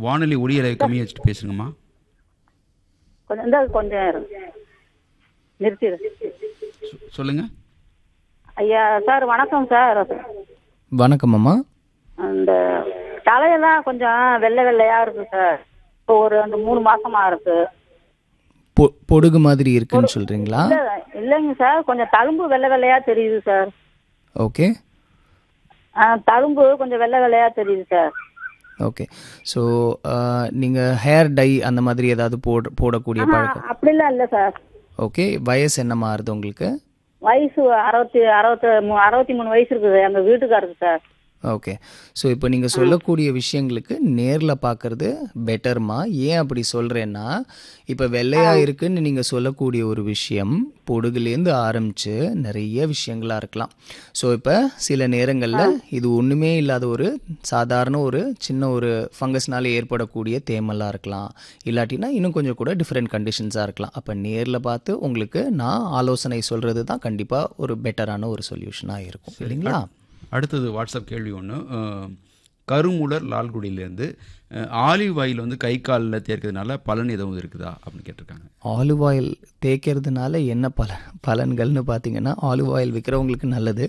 வானொலி ஒளியலை கம்மி வச்சுட்டு பேசுங்கம்மா கொஞ்சம் இந்த கொஞ்சம் இரு. நிறுத்திடு சொ- சொல்லுங்க ஐயா சார் வணக்கம் சார் வணக்கம் அம்மா அந்த தலையெல்லாம் கொஞ்சம் வெள்ளை வெள்ளையா இருக்கு சார் இப்போ ஒரு அந்த மூணு மாசமா இருக்கு பொ பொடுகு மாதிரி இருக்குன்னு சொல்கிறீங்களா இல்ல இல்லைங்க சார் கொஞ்சம் தழும்பு வெள்ளை வெள்ளையா தெரியுது சார் ஓகே ஆ, தழும்பு கொஞ்சம் வெள்ளை வெள்ளையா தெரியுது சார் ஓகே ஸோ நீங்கள் ஹேர் டை அந்த மாதிரி ஏதாவது போட போடக்கூடிய ஆ, பழக்கம் அப்படிலாம் இல்லை சார் ஓகே வயசு என்ன மாறுது உங்களுக்கு வயசு அறுபத்தி அறுபத்தி மூ அறுபத்தி மூணு வயசு இருக்குது எங்க வீட்டுக்காருக்கு சார் ஓகே ஸோ இப்போ நீங்கள் சொல்லக்கூடிய விஷயங்களுக்கு நேரில் பார்க்கறது பெட்டர்மா ஏன் அப்படி சொல்கிறேன்னா இப்போ வெள்ளையாக இருக்குன்னு நீங்கள் சொல்லக்கூடிய ஒரு விஷயம் பொடுகுலேருந்து ஆரம்பித்து நிறைய விஷயங்களாக இருக்கலாம் ஸோ இப்போ சில நேரங்களில் இது ஒன்றுமே இல்லாத ஒரு சாதாரண ஒரு சின்ன ஒரு ஃபங்கஸ்னால ஏற்படக்கூடிய தேமலாக இருக்கலாம் இல்லாட்டினா இன்னும் கொஞ்சம் கூட டிஃப்ரெண்ட் கண்டிஷன்ஸாக இருக்கலாம் அப்போ நேரில் பார்த்து உங்களுக்கு நான் ஆலோசனை சொல்கிறது தான் கண்டிப்பாக ஒரு பெட்டரான ஒரு சொல்யூஷனாக இருக்கும் இல்லைங்களா அடுத்தது வாட்ஸ்அப் கேள்வி ஒன்று கருமுலர் லால்குடியிலேருந்து ஆலிவ் ஆயில் வந்து கை காலில் தேர்க்கிறதுனால பலன் எதுவும் இருக்குதா அப்படின்னு கேட்டிருக்காங்க ஆலிவ் ஆயில் தேய்க்கிறதுனால என்ன பல பலன்கள்னு பார்த்தீங்கன்னா ஆலிவ் ஆயில் விற்கிறவங்களுக்கு நல்லது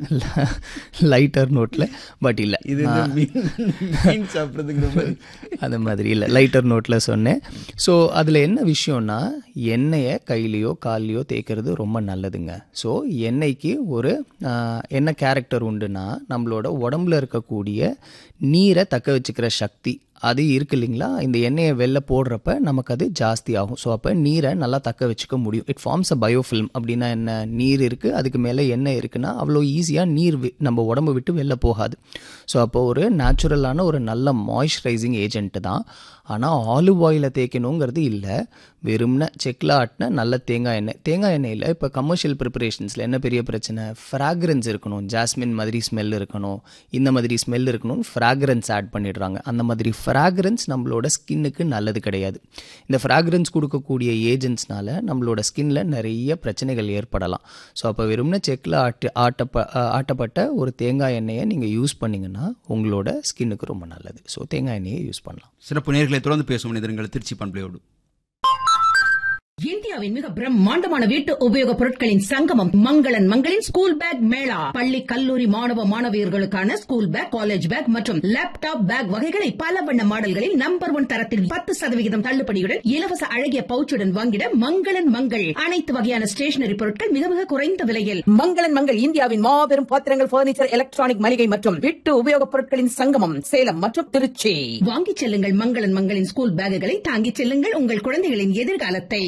லைட்டர் நோட்டில் பட் இல்லை இது இந்த மீன் மீன் சாப்பிட்றதுங்கிற மாதிரி அந்த மாதிரி இல்லை லைட்டர் நோட்டில் சொன்னேன் ஸோ அதில் என்ன விஷயம்னா எண்ணெயை கையிலையோ கால்லையோ தேய்க்கிறது ரொம்ப நல்லதுங்க ஸோ எண்ணெய்க்கு ஒரு ஆஹ், என்ன கேரக்டர் உண்டுன்னா நம்மளோட உடம்புல இருக்கக்கூடிய நீரை தக்க வச்சுக்கிற சக்தி அது இருக்கு இல்லைங்களா இந்த எண்ணெயை வெளில போடுறப்ப நமக்கு அது ஜாஸ்தி ஆகும் ஸோ அப்போ நீரை நல்லா தக்க வச்சுக்க முடியும் இட் ஃபார்ம்ஸ் அ பயோஃபில்ம் அப்படின்னா என்ன நீர் இருக்குது அதுக்கு மேலே எண்ணெய் இருக்குன்னா அவ்வளோ ஈஸியாக நீர் வி- நம்ம உடம்பு விட்டு வெளில போகாது ஸோ அப்போ ஒரு நேச்சுரலான ஒரு நல்ல மாய்ஸ்சரைசிங் ஏஜென்ட் தான் ஆனால் ஆலிவ் ஆயிலை தேய்க்கணுங்கிறது இல்லை வெறும்ன செக்கில் ஆட்டின நல்ல தேங்காய் எண்ணெய் தேங்காய் எண்ணெயில் இப்போ கமர்ஷியல் ப்ரிப்பரேஷன்ஸில் என்ன பெரிய பிரச்சனை ஃப்ராக்ரன்ஸ் இருக்கணும் ஜாஸ்மின் மாதிரி ஸ்மெல் இருக்கணும் இந்த மாதிரி ஸ்மெல் இருக்கணும்னு ஃப்ராக்ரன்ஸ் ஆட் பண்ணிடுறாங்க அந்த மாதிரி ஃப்ராக்ரன்ஸ் நம்மளோட ஸ்கின்னுக்கு நல்லது கிடையாது இந்த ஃப்ராக்ரன்ஸ் கொடுக்கக்கூடிய ஏஜென்ட்ஸ்னால நம்மளோட ஸ்கின்ல நிறைய பிரச்சனைகள் ஏற்படலாம் ஸோ அப்போ வெறும்ன செக்கில் ஆட்டு ஆட்டப்ப அஹ், ஆட்டப்பட்ட ஒரு தேங்காய் எண்ணெயை நீங்கள் யூஸ் பண்ணீங்கன்னா உங்களோட ஸ்கின்னுக்கு ரொம்ப நல்லது ஸோ தேங்காய் எண்ணெயை யூஸ் பண்ணலாம் சிறப்பு நேர்களை தொடர்ந்து பேசும் மனிதர்கள் திருச்சி பண்பலையோடு இந்தியாவின் மிக பிரம்மாண்டமான வீட்டு உபயோகப் பொருட்களின் சங்கமம் மங்களன் மங்களின் ஸ்கூல் பேக் மேளா பள்ளி கல்லூரி மாணவ மாணவியர்களுக்கான ஸ்கூல் பேக் காலேஜ் பேக் மற்றும் லேப்டாப் பேக் வகைகளை பல வண்ண மாடல்களில் நம்பர் ஒன் தரத்தில் பத்து சதவிகிதம் தள்ளுபடியுடன் இலவச அழகிய பவுச்சுடன் வாங்கிட மங்களன் மங்கள் அனைத்து வகையான ஸ்டேஷனரி பொருட்கள் மிக மிக குறைந்த விலையில் மங்களன் மங்கள் இந்தியாவின் மாபெரும் பாத்திரங்கள் பர்னிச்சர் எலக்ட்ரானிக் மளிகை மற்றும் வீட்டு உபயோகப் பொருட்களின் சங்கமம் சேலம் மற்றும் திருச்சி வாங்கிச் செல்லுங்கள் மங்களன் மங்களின் ஸ்கூல் பேக்குகளை தாங்கிச் செல்லுங்கள் உங்கள் குழந்தைகளின் எதிர்காலத்தை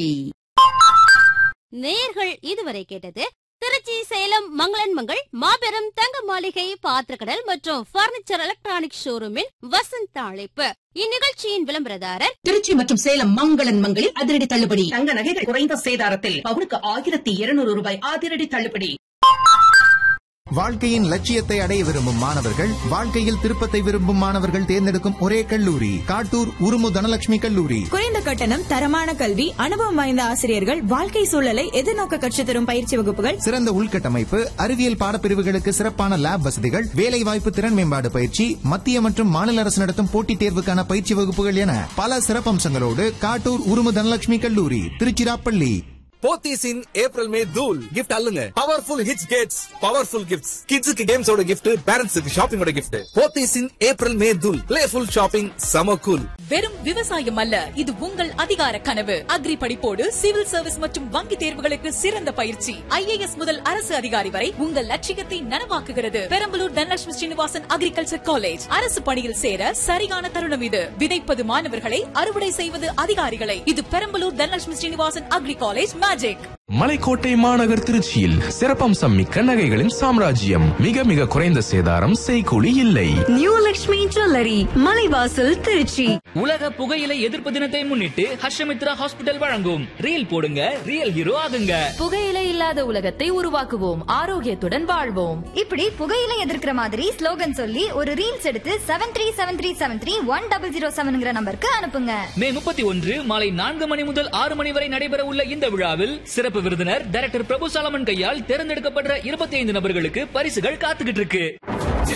நேர்கள் இதுவரை கேட்டது திருச்சி சேலம் மங்களன் மங்கள் மாபெரும் தங்க மாளிகை பாத்திரக்கடல் மற்றும் பர்னிச்சர் எலக்ட்ரானிக் ஷோரூமின் வசந்த அழைப்பு இந்நிகழ்ச்சியின் விளம்பரதாரர் திருச்சி மற்றும் சேலம் மங்களன் மங்களில் அதிரடி தள்ளுபடி தங்க நகைகள் குறைந்த சேதாரத்தில் பவுனுக்கு ஆயிரத்தி இருநூறு ரூபாய் அதிரடி தள்ளுபடி வாழ்க்கையின் லட்சியத்தை அடைய விரும்பும் மாணவர்கள் வாழ்க்கையில் திருப்பத்தை விரும்பும் மாணவர்கள் தேர்ந்தெடுக்கும் ஒரே கல்லூரி காட்டூர் உருமு தனலட்சுமி கல்லூரி குறைந்த கட்டணம் தரமான கல்வி அனுபவம் வாய்ந்த ஆசிரியர்கள் வாழ்க்கை சூழலை எதிர்நோக்க கற்றுத் தரும் பயிற்சி வகுப்புகள் சிறந்த உள்கட்டமைப்பு அறிவியல் பாடப்பிரிவுகளுக்கு சிறப்பான லேப் வசதிகள் வேலைவாய்ப்பு திறன் மேம்பாடு பயிற்சி மத்திய மற்றும் மாநில அரசு நடத்தும் போட்டித் தேர்வுக்கான பயிற்சி வகுப்புகள் என பல சிறப்பம்சங்களோடு காட்டூர் உருமு தனலட்சுமி கல்லூரி Tiruchirappalli Pothys in April May தூல் கிஃப்ட் அல்லுங்க பவர்ஃபுல் ஹிட்ஸ் கேட்ஸ் பவர்ஃபுல் கிஃப்ட்ஸ் கிட்ஸுக்கு கேம்ஸோட கிஃப்ட் பேரண்ட்ஸுக்கு ஷாப்பிங்கோட gift Pothys in April May தூல் பிளேஃபுல் ஷாப்பிங் சம கூல் வெறும் விவசாயம் அல்ல இது உங்கள் அதிகார கனவு அக்ரி படிப்போடு சிவில் சர்வீஸ் மற்றும் வங்கி தேர்வுகளுக்கு சிறந்த பயிற்சி ஐஏஎஸ் முதல் அரசு அதிகாரி வரை உங்கள் லட்சியத்தை நனவாக்குகிறது பெரம்பலூர் தனலட்சுமி ஸ்ரீனிவாசன் அக்ரிகல்ச்சர் காலேஜ் அரசு பணியில் சேர சரியான தருணம் இது விதைப்பது மாணவர்களை அறுவடை செய்வது அதிகாரிகளை இது Perambalur Dhanalakshmi Srinivasan agri college magic Malaikottai மாநகர் திருச்சியில் சிறப்பம்சம் மிக்க நகைகளின் சாம்ராஜ்யம் மிக மிக குறைந்த சேதாரம் செய்கூலி இல்லை நியூ லட்சுமி ஜுவல்லரி மலைவாசல் திருச்சி உலக புகையிலை எதிர்ப்பு தினத்தை முன்னிட்டு ஹர்ஷமித்ரா ஹாஸ்பிட்டல் வழங்கும் ரீல் போடுங்க ரியல் ஹீரோ ஆகுங்க புகையிலை இல்லாத உலகத்தை உருவாக்குவோம் ஆரோக்கியத்துடன் வாழ்வோம் இப்படி புகையில எதிர்க்கிற மாதிரி ஸ்லோகன் சொல்லி ஒரு ரீல்ஸ் எடுத்து seven three seven three seven three one double zero செவன்ங்கிற நம்பருக்கு அனுப்புங்க மே முப்பத்தி ஒன்று மாலை நான்கு மணி முதல் ஆறு மணி வரை நடைபெற உள்ள இந்த விழாவில் சிறப்பு விருந்தினர் டைரக்டர் பிரபு சாலமன் கையால் தேர்ந்தெடுக்கப்படுற இருபத்தி ஐந்து நபர்களுக்கு பரிசுகள் காத்துக்கிட்டு இருக்கு